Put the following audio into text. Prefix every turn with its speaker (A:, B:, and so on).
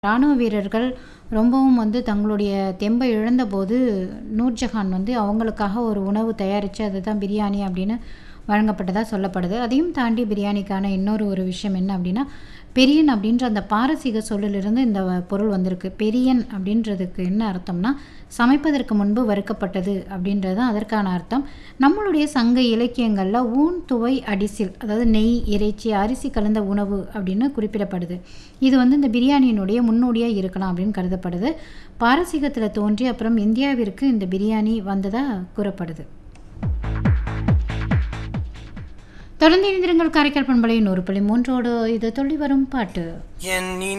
A: ராணுவ வீரர்கள் ரொம்பவும் வந்து தங்களுடைய தெம்பை இழந்தபோது நூர்ஜஹான் வந்து அவங்களுக்காக ஒரு உணவு தயாரித்து அதுதான் பிரியாணி அப்படின்னு வழங்கப்பட்டதாக சொல்லப்படுது அதையும் தாண்டி பிரியாணிக்கான இன்னொரு ஒரு விஷயம் என்ன அப்படின்னா பெரியன் அப்படின்ற அந்த பாரசீக சொல்லிலிருந்து இந்த வ- பொருள் வந்திருக்கு பெரியன் அப்படின்றதுக்கு என்ன அர்த்தம்னா சமைப்பதற்கு முன்பு வறுக்கப்பட்டது அப்படின்றது தான் அதற்கான அர்த்தம் நம்மளுடைய சங்க இலக்கியங்களில் ஊன் துவை அடிசில் அதாவது நெய் இறைச்சி அரிசி கலந்த உணவு அப்படின்னு குறிப்பிடப்படுது இது வந்து இந்த பிரியாணியினுடைய முன்னோடியாக இருக்கலாம் அப்படின்னு கருதப்படுது பாரசீகத்தில் தோன்றி அப்புறம் இந்தியாவிற்கு இந்த பிரியாணி வந்ததாக கூறப்படுது தொடர்ந்து இணைந்திருங்கள் காரைக்கால் பண்பலை நூறு புள்ளி மூன்றோடு இது துள்ளி வரும் பாட்டு
B: என்